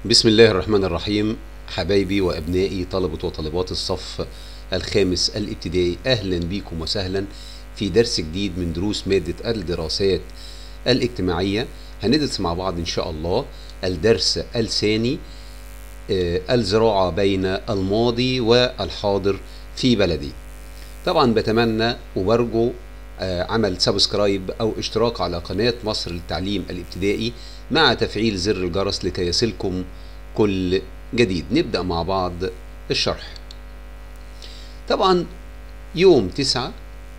بسم الله الرحمن الرحيم حبايبي وأبنائي طلبة وطالبات الصف الخامس الابتدائي أهلا بكم وسهلا في درس جديد من دروس مادة الدراسات الاجتماعية هندرس مع بعض إن شاء الله الدرس الثاني آه، الزراعة بين الماضي والحاضر في بلدي طبعا بتمنى وبرجو آه، عمل سبسكرايب او اشتراك على قناة مصر للتعليم الابتدائي مع تفعيل زر الجرس لكي يصلكم كل جديد نبدأ مع بعض الشرح طبعا يوم تسعة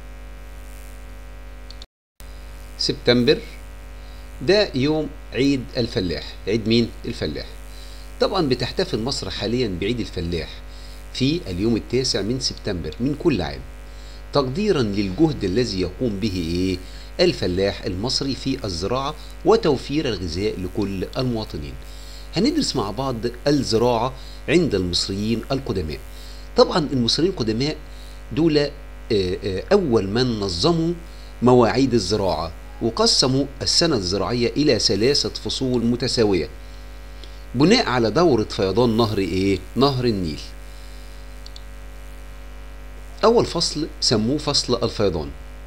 سبتمبر ده يوم عيد الفلاح عيد مين الفلاح طبعا بتحتفل مصر حاليا بعيد الفلاح في اليوم التاسع من سبتمبر من كل عام تقديرا للجهد الذي يقوم به ايه الفلاح المصري في الزراعة وتوفير الغذاء لكل المواطنين هندرس مع بعض الزراعة عند المصريين القدماء طبعا المصريين القدماء دول آه، آه، أول من نظموا مواعيد الزراعة وقسموا السنة الزراعية إلى ثلاثة فصول متساوية بناء على دورة فيضان نهر إيه؟ نهر النيل أول فصل سموه فصل الفيضان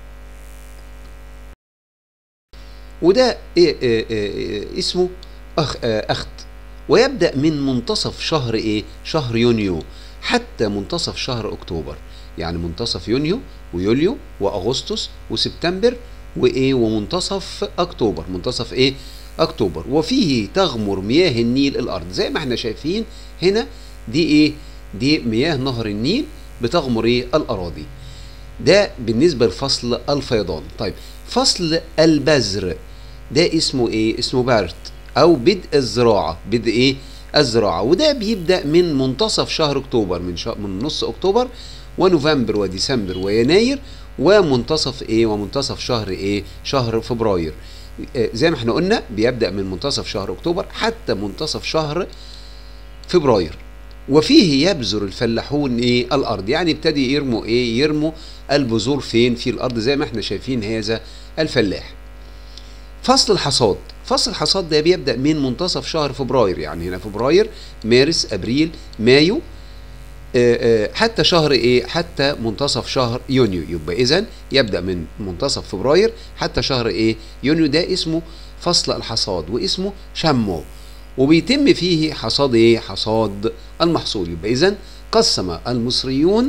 وده إيه إيه إيه اسمه أخ آه، أخت ويبدأ من منتصف شهر إيه؟ شهر يونيو حتى منتصف شهر أكتوبر يعني منتصف يونيو ويوليو وأغسطس وسبتمبر وإيه ومنتصف أكتوبر منتصف إيه؟ أكتوبر وفيه تغمر مياه النيل الأرض زي ما احنا شايفين هنا دي إيه؟ دي مياه نهر النيل بتغمر إيه؟ الأراضي ده بالنسبة لفصل الفيضان طيب فصل البذر ده اسمه ايه اسمه بارت او بدء الزراعة بدء ايه الزراعة وده بيبدأ من منتصف شهر اكتوبر من شهر من نص اكتوبر ونوفمبر وديسمبر ويناير ومنتصف ايه ومنتصف شهر ايه شهر فبراير آه، زي ما احنا قلنا بيبدأ من منتصف شهر اكتوبر حتى منتصف شهر فبراير وفيه يبذر الفلاحون ايه الارض يعني ابتدي يرموا ايه يرموا البذور فين في الارض زي ما احنا شايفين هذا الفلاح فصل الحصاد فصل الحصاد ده بيبدا من منتصف شهر فبراير يعني هنا فبراير مارس ابريل مايو آه، آه، حتى شهر ايه حتى منتصف شهر يونيو يبقى اذا يبدا من منتصف فبراير حتى شهر ايه يونيو ده اسمه فصل الحصاد واسمه شمو وبيتم فيه حصاد ايه حصاد المحصول يبقى اذا قسم المصريون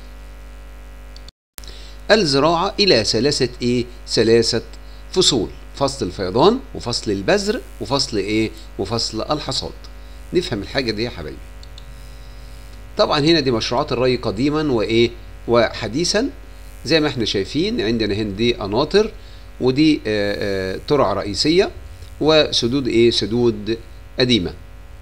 الزراعة إلى ثلاثة إيه؟ ثلاثة فصول فصل الفيضان وفصل البذر وفصل إيه؟ وفصل الحصاد نفهم الحاجة دي يا حبايبي طبعا هنا دي مشروعات الري قديما وإيه؟ وحديثا زي ما احنا شايفين عندنا هنا دي قناطر ودي آه، آه، ترع رئيسية وسدود إيه؟ سدود قديمة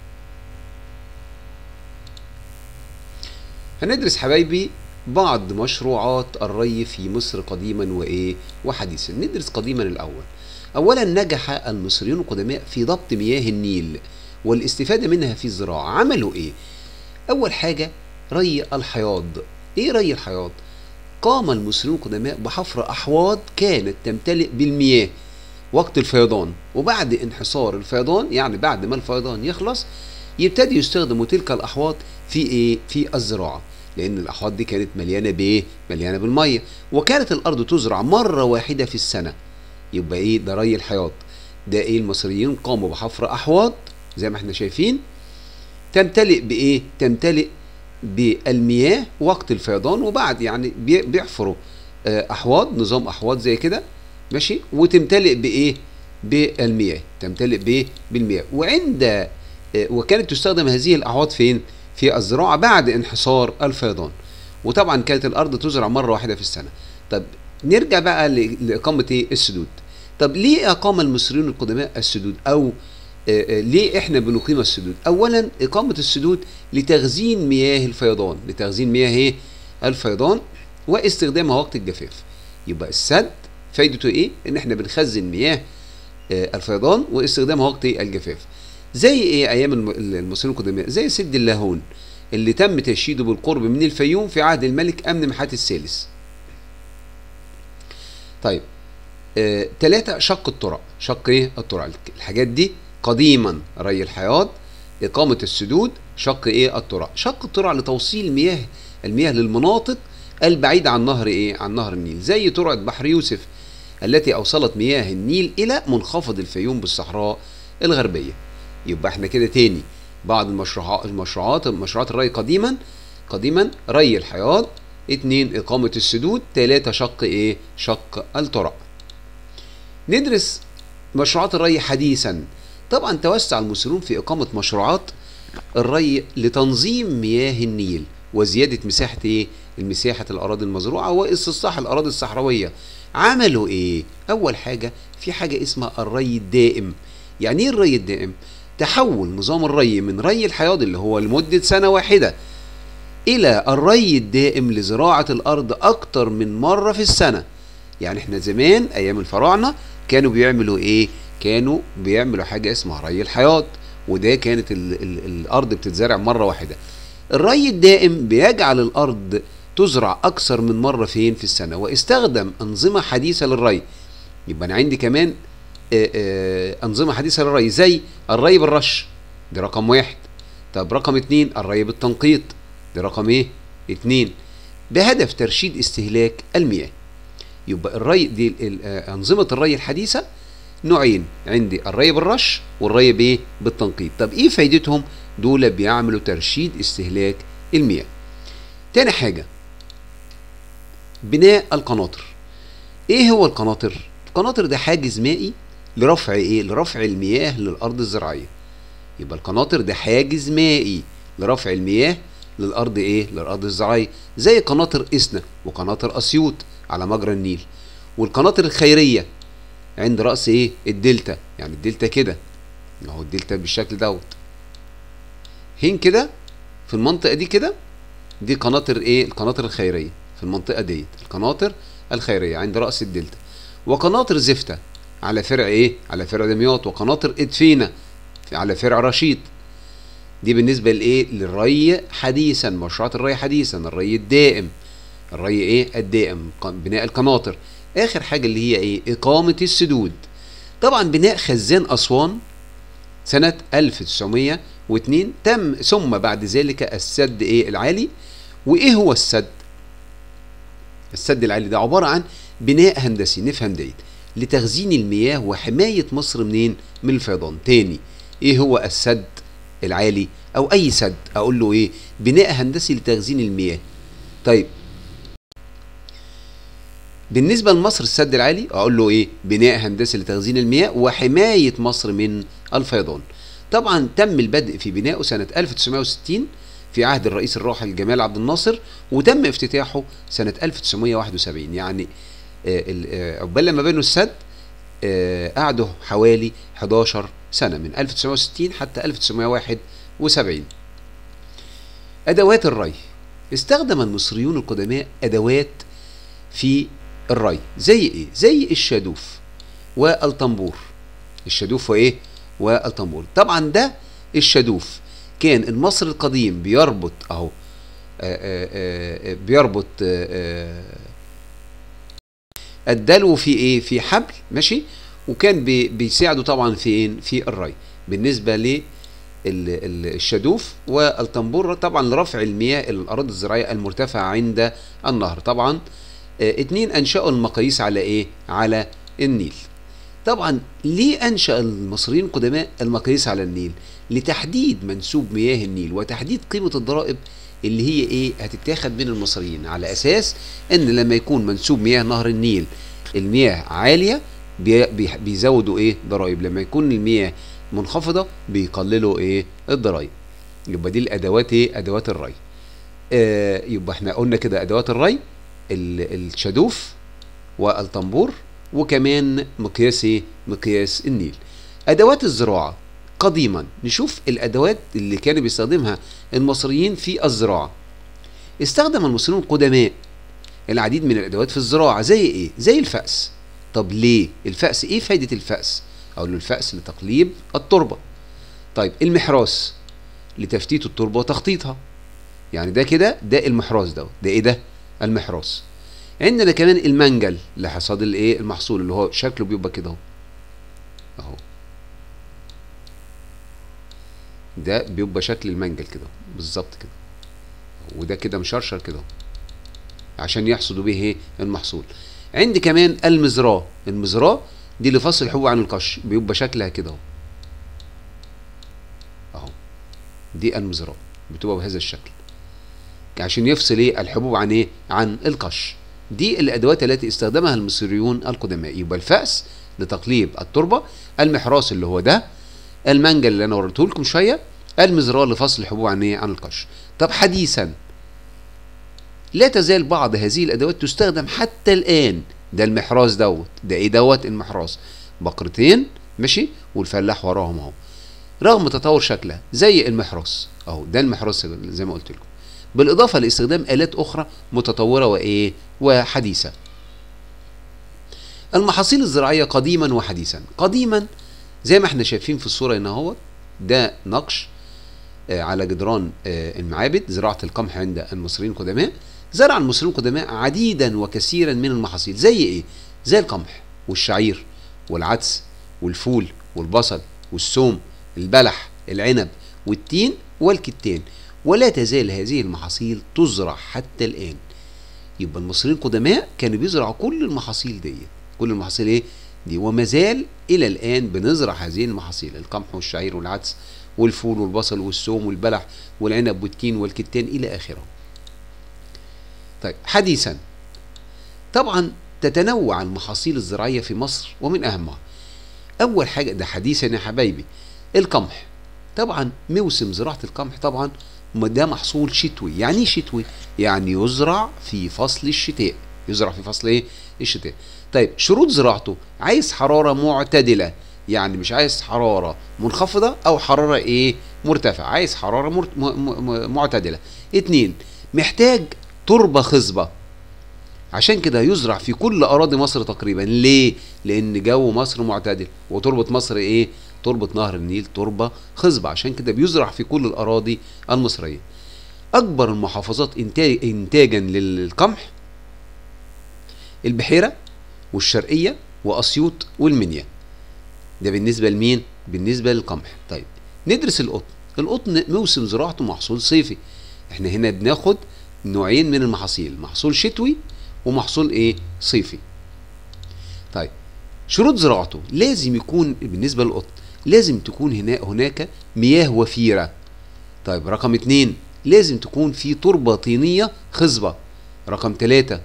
هندرس حبايبي بعض مشروعات الري في مصر قديما وايه وحديثا ندرس قديما الاول اولا نجح المصريون القدماء في ضبط مياه النيل والاستفاده منها في الزراعه عملوا ايه اول حاجه ري الحياض ايه ري الحياض قام المصريون القدماء بحفر احواض كانت تمتلئ بالمياه وقت الفيضان وبعد انحصار الفيضان يعني بعد ما الفيضان يخلص يبتدي يستخدموا تلك الاحواض في ايه في الزراعه لان الاحواض دي كانت مليانه بايه مليانه بالميه وكانت الارض تزرع مره واحده في السنه يبقى ايه ده ري الحياض ده ايه المصريين قاموا بحفر احواض زي ما احنا شايفين تمتلئ بايه تمتلئ بالمياه وقت الفيضان وبعد يعني بي- بيحفروا آه، احواض نظام احواض زي كده ماشي وتمتلئ بايه بالمياه تمتلئ بايه بالمياه وعند آه، وكانت تستخدم هذه الاحواض فين في الزراعه بعد انحصار الفيضان وطبعا كانت الارض تزرع مره واحده في السنه طب نرجع بقى ل- لاقامه ايه السدود طب ليه اقام المصريون القدماء السدود او آه، آه، ليه احنا بنقيم السدود اولا اقامه السدود لتخزين مياه الفيضان لتخزين مياه ايه الفيضان واستخدامها وقت الجفاف يبقى السد فايدته ايه ان احنا بنخزن مياه آه، الفيضان واستخدامها وقت إيه؟ الجفاف زي ايه ايام الم- المصريين القدماء زي سد اللاهون اللي تم تشييده بالقرب من الفيوم في عهد الملك امن محات الثالث طيب آه، تلاتة شق الطرق شق ايه الطرق الحاجات دي قديما ري الحياض إقامة السدود شق إيه الترع شق الترع لتوصيل مياه المياه للمناطق البعيدة عن نهر إيه عن نهر النيل زي ترعة بحر يوسف التي أوصلت مياه النيل إلى منخفض الفيوم بالصحراء الغربية يبقى احنا كده تاني بعض المشروعات المشروعات مشروعات الري قديما قديما ري الحياض اتنين إقامة السدود تلاتة شق إيه شق الترع ندرس مشروعات الري حديثا طبعا توسع المسؤولون في إقامة مشروعات الري لتنظيم مياه النيل وزيادة مساحة إيه؟ المساحة الأراضي المزروعة واستصلاح الأراضي الصحراوية عملوا إيه؟ أول حاجة في حاجة اسمها الري الدائم يعني إيه الري الدائم؟ تحول نظام الري من ري الحياض اللي هو لمدة سنة واحدة إلى الري الدائم لزراعة الأرض أكتر من مرة في السنة يعني احنا زمان أيام الفراعنة كانوا بيعملوا إيه؟ كانوا بيعملوا حاجة اسمها ري الحياض وده كانت ال ال الأرض بتتزرع مرة واحدة الري الدائم بيجعل الأرض تزرع أكثر من مرة فين في السنة واستخدم أنظمة حديثة للري يبقى أنا عندي كمان آآ آآ أنظمة حديثة للري زي الري بالرش دي رقم واحد طب رقم اتنين الري بالتنقيط دي رقم ايه اتنين بهدف ترشيد استهلاك المياه يبقى الري دي أنظمة الري الحديثة نوعين عندي الري بالرش والري بايه بالتنقيط طب ايه فايدتهم دول بيعملوا ترشيد استهلاك المياه تاني حاجة بناء القناطر ايه هو القناطر القناطر ده حاجز مائي لرفع ايه لرفع المياه للارض الزراعية يبقى القناطر ده حاجز مائي لرفع المياه للارض ايه للارض الزراعية زي قناطر اسنا وقناطر اسيوط على مجرى النيل والقناطر الخيرية عند رأس ايه الدلتا يعني الدلتا كده اهو الدلتا بالشكل دوت هين كده في المنطقة دي كده دي قناطر ايه القناطر الخيرية في المنطقة ديت القناطر الخيرية عند رأس الدلتا وقناطر زفتة على فرع ايه على فرع دمياط وقناطر ادفينة على فرع رشيد دي بالنسبة لايه للري حديثا مشروعات الري حديثا الري الدائم الري ايه الدائم بناء القناطر اخر حاجة اللي هي ايه اقامة السدود طبعا بناء خزان اسوان سنة 1902 تم ثم بعد ذلك السد ايه العالي وايه هو السد السد العالي ده عبارة عن بناء هندسي نفهم ديت لتخزين المياه وحماية مصر منين من الفيضان تاني ايه هو السد العالي او اي سد اقول له ايه بناء هندسي لتخزين المياه طيب بالنسبة لمصر السد العالي أقول له إيه؟ بناء هندسي لتخزين المياه وحماية مصر من الفيضان. طبعا تم البدء في بنائه سنة 1960 في عهد الرئيس الراحل جمال عبد الناصر وتم افتتاحه سنة 1971 يعني عقبال لما بنوا السد قعدوا حوالي 11 سنة من 1960 حتى 1971 أدوات الري استخدم المصريون القدماء أدوات في الري زي ايه زي الشادوف والطنبور الشادوف وايه والطنبور طبعا ده الشادوف كان المصري القديم بيربط اهو بيربط آآ الدلو في ايه في حبل ماشي وكان بي بيساعده طبعا في ايه في الري بالنسبه ل الشادوف والطنبور طبعا لرفع المياه الى الاراضي الزراعيه المرتفعه عند النهر طبعا اه اتنين انشأوا المقاييس على ايه على النيل طبعا ليه انشأ المصريين القدماء المقاييس على النيل لتحديد منسوب مياه النيل وتحديد قيمة الضرائب اللي هي ايه هتتاخد من المصريين على اساس ان لما يكون منسوب مياه نهر النيل المياه عالية بي بي بيزودوا ايه ضرائب لما يكون المياه منخفضة بيقللوا ايه الضرائب يبقى دي الادوات ايه ادوات الري آه يبقى احنا قلنا كده ادوات الري الشادوف والطنبور وكمان مقياس ايه مقياس النيل ادوات الزراعه قديما نشوف الادوات اللي كانوا بيستخدمها المصريين في الزراعه استخدم المصريون القدماء العديد من الادوات في الزراعه زي ايه زي الفأس طب ليه الفأس ايه فايده الفأس اقول له الفأس لتقليب التربه طيب المحراس لتفتيت التربه وتخطيطها يعني ده كده ده المحراس ده ده ايه ده المحراس عندنا كمان المنجل لحصاد الايه المحصول اللي هو شكله بيبقى كده اهو اهو ده بيبقى شكل المنجل كده بالظبط كده وده كده مشرشر كده عشان يحصدوا به ايه المحصول عندي كمان المزراه المزراه دي لفصل الحبوب عن القش بيبقى شكلها كده اهو اهو دي المزراه بتبقى بهذا الشكل عشان يفصل ايه الحبوب عن ايه عن القش دي الادوات التي استخدمها المصريون القدماء يبقى الفأس لتقليب التربه المحراس اللي هو ده المنجل اللي انا وريته لكم شويه المزراه لفصل الحبوب عن ايه عن القش طب حديثا لا تزال بعض هذه الادوات تستخدم حتى الان ده المحراس دوت ده ايه دوت المحراس بقرتين ماشي والفلاح وراهم اهو رغم تطور شكلها زي المحراس اهو ده المحراس زي ما قلت لكم بالاضافه لاستخدام الات اخرى متطوره وايه وحديثه المحاصيل الزراعيه قديما وحديثا قديما زي ما احنا شايفين في الصوره هنا اهو ده نقش آه على جدران آه المعابد زراعه القمح عند المصريين القدماء زرع المصريين القدماء عديدا وكثيرا من المحاصيل زي ايه زي القمح والشعير والعدس والفول والبصل والثوم البلح العنب والتين والكتان ولا تزال هذه المحاصيل تزرع حتى الان يبقى المصريين القدماء كانوا بيزرعوا كل المحاصيل دي كل المحاصيل ايه دي وما زال الى الان بنزرع هذه المحاصيل القمح والشعير والعدس والفول والبصل والثوم والبلح والعنب والتين والكتان الى اخره طيب حديثا طبعا تتنوع المحاصيل الزراعية في مصر ومن أهمها أول حاجة ده حديثا يا حبايبي القمح طبعا موسم زراعة القمح طبعا ده محصول شتوي يعني ايه شتوي يعني يزرع في فصل الشتاء يزرع في فصل ايه الشتاء طيب شروط زراعته عايز حرارة معتدلة يعني مش عايز حرارة منخفضة أو حرارة إيه مرتفعة عايز حرارة مر... م... م... معتدلة اتنين محتاج تربة خصبة عشان كده يزرع في كل أراضي مصر تقريبا ليه؟ لأن جو مصر معتدل وتربة مصر إيه؟ تربة نهر النيل تربة خصبة عشان كده بيزرع في كل الأراضي المصرية أكبر المحافظات إنتاج إنتاجا للقمح البحيرة والشرقية وأسيوط والمنيا ده بالنسبة لمين؟ بالنسبة للقمح طيب ندرس القطن القطن موسم زراعته محصول صيفي احنا هنا بناخد نوعين من المحاصيل محصول شتوي ومحصول ايه صيفي طيب شروط زراعته لازم يكون بالنسبه للقطن لازم تكون هنا هناك مياه وفيره طيب رقم اتنين لازم تكون في تربه طينيه خصبه رقم ثلاثة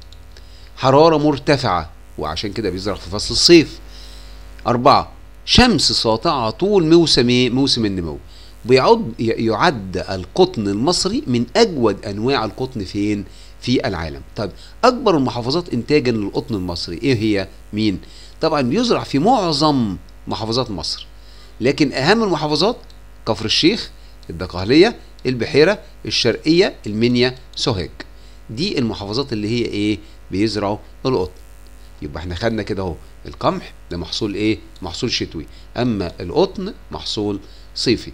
حرارة مرتفعة وعشان كده بيزرع في فصل الصيف أربعة شمس ساطعة طول موسم إيه؟ موسم النمو بيعد يعد القطن المصري من اجود انواع القطن فين في العالم طيب اكبر المحافظات انتاجا للقطن المصري ايه هي مين طبعا بيزرع في معظم محافظات مصر لكن اهم المحافظات كفر الشيخ الدقهلية البحيرة الشرقية المنيا سوهاج دي المحافظات اللي هي ايه بيزرعوا القطن يبقى احنا خدنا كده اهو القمح ده محصول ايه محصول شتوي اما القطن محصول صيفي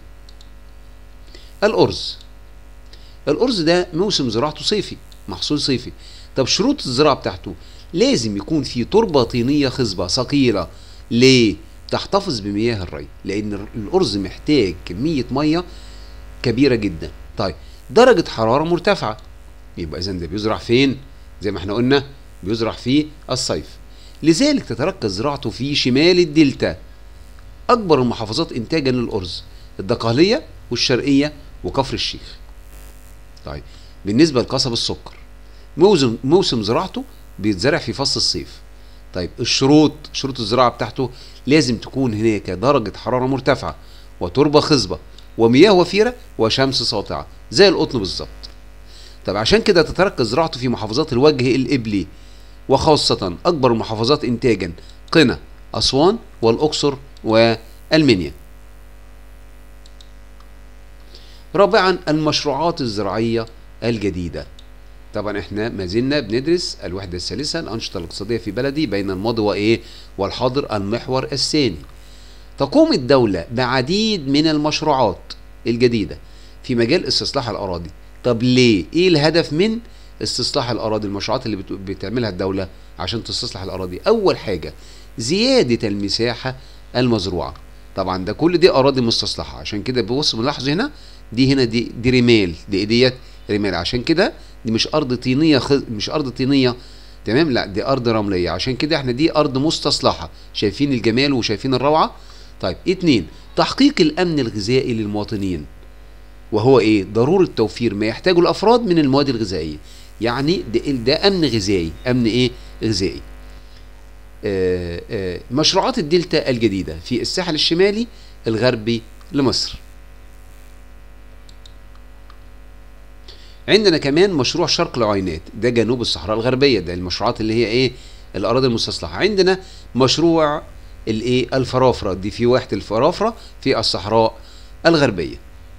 الأرز الأرز ده موسم زراعته صيفي محصول صيفي طب شروط الزراعة بتاعته لازم يكون في تربة طينية خصبة ثقيلة ليه؟ تحتفظ بمياه الري لأن الأرز محتاج كمية مية كبيرة جدا طيب درجة حرارة مرتفعة يبقى إذا ده بيزرع فين؟ زي ما احنا قلنا بيزرع في الصيف لذلك تتركز زراعته في شمال الدلتا أكبر المحافظات إنتاجا للأرز الدقهلية والشرقية وكفر الشيخ طيب بالنسبة لقصب السكر موسم موسم زراعته بيتزرع في فصل الصيف طيب الشروط شروط الزراعة بتاعته لازم تكون هناك درجة حرارة مرتفعة وتربة خصبة ومياه وفيرة وشمس ساطعة زي القطن بالظبط طب عشان كده تتركز زراعته في محافظات الوجه الإبلي وخاصة أكبر المحافظات إنتاجا قنا أسوان والأقصر والمنيا رابعا المشروعات الزراعية الجديدة طبعا احنا ما زلنا بندرس الوحدة الثالثة الأنشطة الاقتصادية في بلدي بين الماضي وإيه والحاضر المحور الثاني تقوم الدولة بعديد من المشروعات الجديدة في مجال استصلاح الأراضي طب ليه؟ إيه الهدف من استصلاح الأراضي المشروعات اللي بتعملها الدولة عشان تستصلح الأراضي أول حاجة زيادة المساحة المزروعة طبعا ده كل دي اراضي مستصلحه عشان كده بص ملاحظ هنا دي هنا دي دي رمال دي ديت رمال عشان كده دي مش ارض طينيه خ... مش ارض طينيه تمام لا دي ارض رمليه عشان كده احنا دي ارض مستصلحه شايفين الجمال وشايفين الروعه طيب اتنين تحقيق الامن الغذائي للمواطنين وهو ايه ضروره توفير ما يحتاجه الافراد من المواد الغذائيه يعني ده, ده امن غذائي امن ايه غذائي آه آه مشروعات الدلتا الجديده في الساحل الشمالي الغربي لمصر عندنا كمان مشروع شرق العوينات ده جنوب الصحراء الغربيه ده المشروعات اللي هي ايه الاراضي المستصلحه عندنا مشروع الايه الفرافره دي في واحه الفرافره في الصحراء الغربيه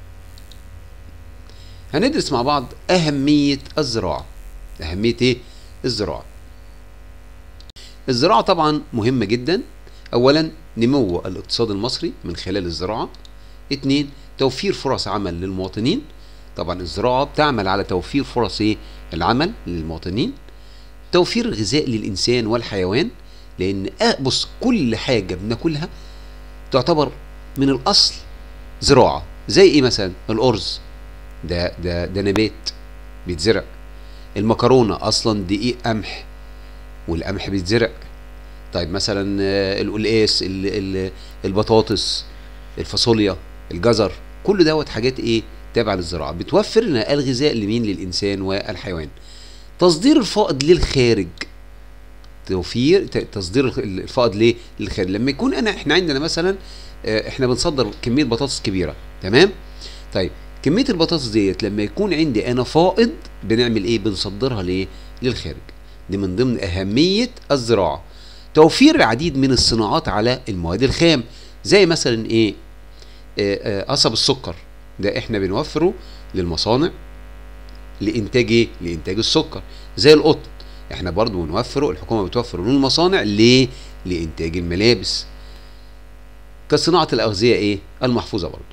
هندرس مع بعض اهميه الزراعه اهميه ايه الزراعه الزراعه طبعا مهمه جدا اولا نمو الاقتصاد المصري من خلال الزراعه اتنين توفير فرص عمل للمواطنين طبعا الزراعه بتعمل على توفير فرص ايه العمل للمواطنين توفير الغذاء للانسان والحيوان لان بص كل حاجه بناكلها تعتبر من الاصل زراعه زي ايه مثلا الارز ده ده ده نبات بيتزرع المكرونه اصلا دقيق قمح والقمح بيتزرع طيب مثلا القلقاس البطاطس الفاصوليا الجزر كل دوت حاجات ايه تابعه للزراعه بتوفر لنا الغذاء لمين للانسان والحيوان تصدير الفائض للخارج توفير تصدير الفائض ليه للخارج لما يكون انا احنا عندنا مثلا احنا بنصدر كميه بطاطس كبيره تمام طيب كميه البطاطس ديت لما يكون عندي انا فائض بنعمل ايه بنصدرها ليه للخارج دي من ضمن اهميه الزراعه توفير العديد من الصناعات على المواد الخام زي مثلا ايه قصب السكر ده احنا بنوفره للمصانع لانتاج ايه لانتاج السكر زي القطن احنا برضو بنوفره الحكومه بتوفره للمصانع ليه لانتاج الملابس كصناعه الاغذيه ايه المحفوظه برضو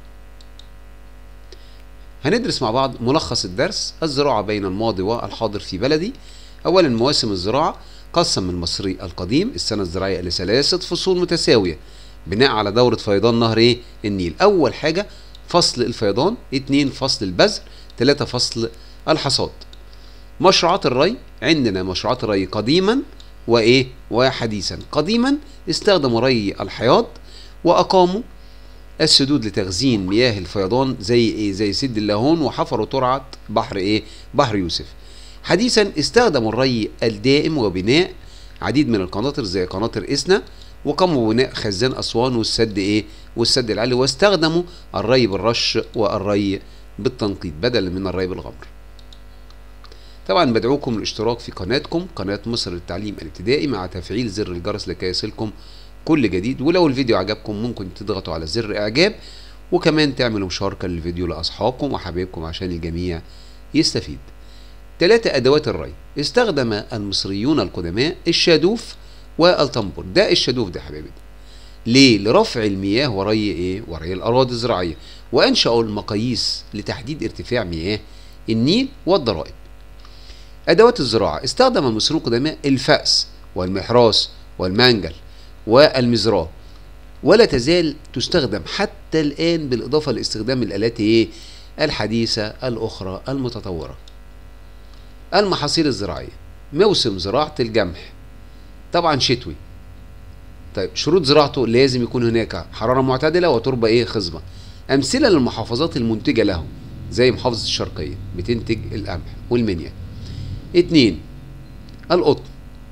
هندرس مع بعض ملخص الدرس الزراعه بين الماضي والحاضر في بلدي اولا مواسم الزراعه قسم المصري القديم السنه الزراعيه لثلاثه فصول متساويه بناء على دوره فيضان نهر ايه النيل اول حاجه فصل الفيضان اتنين فصل البذر تلاتة فصل الحصاد مشروعات الري عندنا مشروعات الري قديما وايه وحديثا قديما استخدموا ري الحياض واقاموا السدود لتخزين مياه الفيضان زي ايه زي سد اللاهون وحفروا ترعه بحر ايه بحر يوسف حديثا استخدموا الري الدائم وبناء عديد من القناطر زي قناطر اسنا وقاموا ببناء خزان اسوان والسد ايه والسد العالي واستخدموا الري بالرش والري بالتنقيط بدلا من الري بالغمر طبعا بدعوكم للاشتراك في قناتكم قناة مصر للتعليم الابتدائي مع تفعيل زر الجرس لكي يصلكم كل جديد ولو الفيديو عجبكم ممكن تضغطوا على زر اعجاب وكمان تعملوا مشاركة للفيديو لأصحابكم وحبايبكم عشان الجميع يستفيد ثلاثة أدوات الري استخدم المصريون القدماء الشادوف والطنبور ده الشادوف ده حبايبي ليه لرفع المياه وري ايه وري الاراضي الزراعيه وانشأوا المقاييس لتحديد ارتفاع مياه النيل والضرائب ادوات الزراعه استخدم المصريون القدماء الفأس والمحراس والمنجل والمزراه ولا تزال تستخدم حتى الان بالاضافه لاستخدام الالات ايه الحديثه الاخرى المتطوره المحاصيل الزراعيه موسم زراعه الجمح طبعا شتوي طيب شروط زراعته لازم يكون هناك حرارة معتدلة وتربة ايه خصبة أمثلة للمحافظات المنتجة له زي محافظة الشرقية بتنتج القمح والمنيا اتنين القطن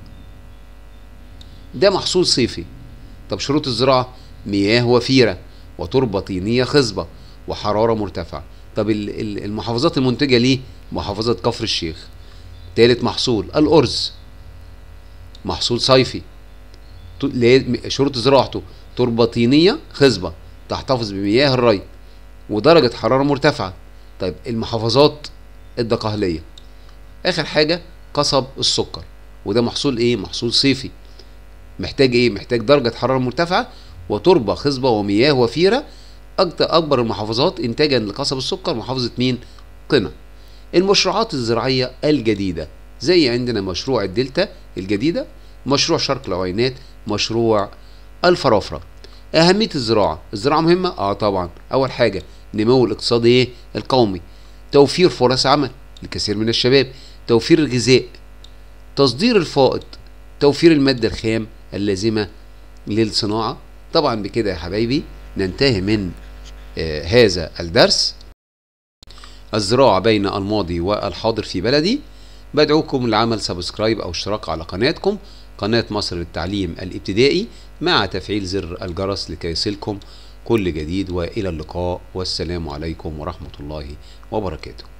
ده محصول صيفي طب شروط الزراعة مياه وفيرة وتربة طينية خصبة وحرارة مرتفعة طب المحافظات المنتجة ليه محافظة كفر الشيخ تالت محصول الأرز محصول صيفي شروط زراعته تربة طينية خصبة تحتفظ بمياه الري ودرجة حرارة مرتفعة طيب المحافظات الدقهلية آخر حاجة قصب السكر وده محصول إيه؟ محصول صيفي محتاج إيه؟ محتاج درجة حرارة مرتفعة وتربة خصبة ومياه وفيرة أكبر المحافظات إنتاجا لقصب السكر محافظة مين؟ قنا المشروعات الزراعية الجديدة زي عندنا مشروع الدلتا الجديدة مشروع شرق العوينات مشروع الفرافرة أهمية الزراعة الزراعة مهمة اه طبعا أول حاجة نمو الاقتصاد ايه القومي توفير فرص عمل لكثير من الشباب توفير الغذاء تصدير الفائض توفير المادة الخام اللازمة للصناعة طبعا بكده يا حبايبي ننتهي من آه هذا الدرس الزراعة بين الماضي والحاضر في بلدي بدعوكم لعمل سبسكرايب أو اشتراك على قناتكم قناة مصر للتعليم الابتدائي مع تفعيل زر الجرس لكي يصلكم كل جديد وإلى اللقاء والسلام عليكم ورحمة الله وبركاته